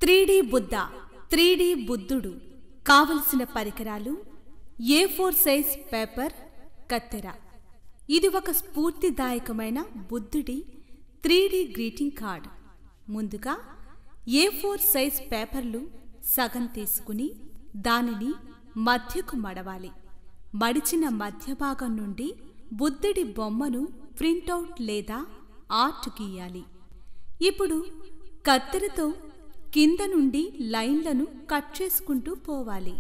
three D Buddha three D బుద్ధుడు కావలసిన పరికరాలు ఏ ఫోర్ సైజ్ పేపర్ కత్తెర ఇది ఒక స్ఫూర్తిదాయకమైన బుద్ధుడి త్రీడీ గ్రీటింగ్ కార్డ్ ముందుగా ఏ ఫోర్ సైజ్ పేపర్లు సగం తీసుకుని దానిని మధ్యకు మడవాలి మడిచిన మధ్య భాగం నుండి బుద్ధుడి బొమ్మను ప్రింటౌట్ లేదా ఆర్ట్ గీయాలి ఇప్పుడు కత్తెరతో కింద నుండి లైన్లను కట్ చేసుకుంటూ పోవాలి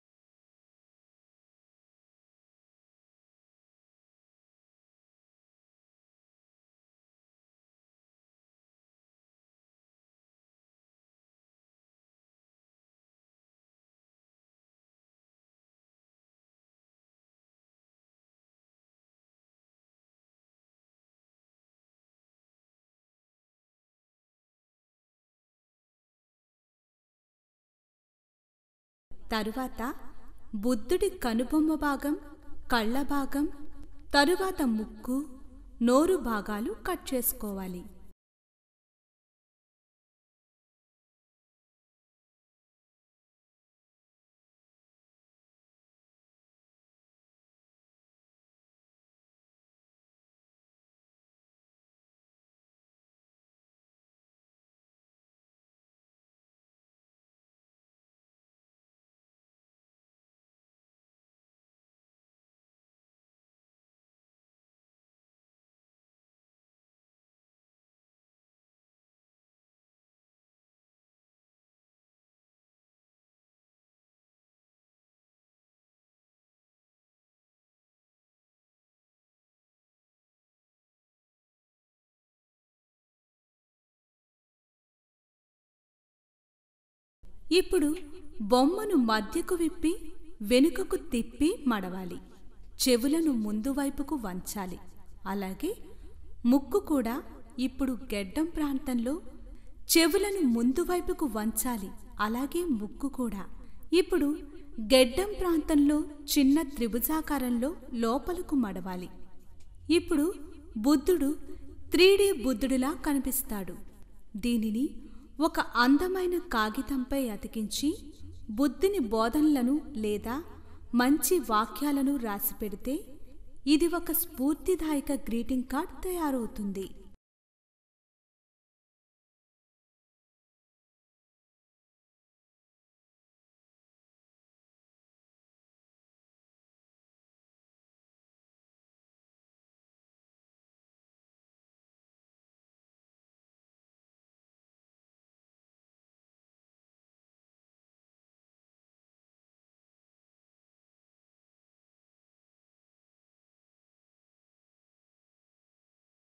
తరువాత బుద్ధుడి కనుబొమ్మ భాగం కళ్ళ భాగం తరువాత ముక్కు నోరు భాగాలు కట్ చేసుకోవాలి ఇప్పుడు బొమ్మను మధ్యకు విప్పి వెనుకకు తిప్పి మడవాలి చెవులను ముందు వైపుకు వంచాలి అలాగే ముక్కు కూడా ఇప్పుడు గెడ్డం ప్రాంతంలో చెవులను ముందు వైపుకు వంచాలి అలాగే ముక్కు కూడా ఇప్పుడు గెడ్డం ప్రాంతంలో చిన్న త్రిభుజాకారంలో లోపలకు మడవాలి ఇప్పుడు బుద్ధుడు త్రీడీ బుద్ధుడిలా కనిపిస్తాడు దీనిని ఒక అందమైన కాగితంపై అతికించి బుద్ధుని బోధనలను లేదా మంచి వాక్యాలను రాసిపెడితే ఇది ఒక స్ఫూర్తిదాయక గ్రీటింగ్ కార్డ్ తయారవుతుంది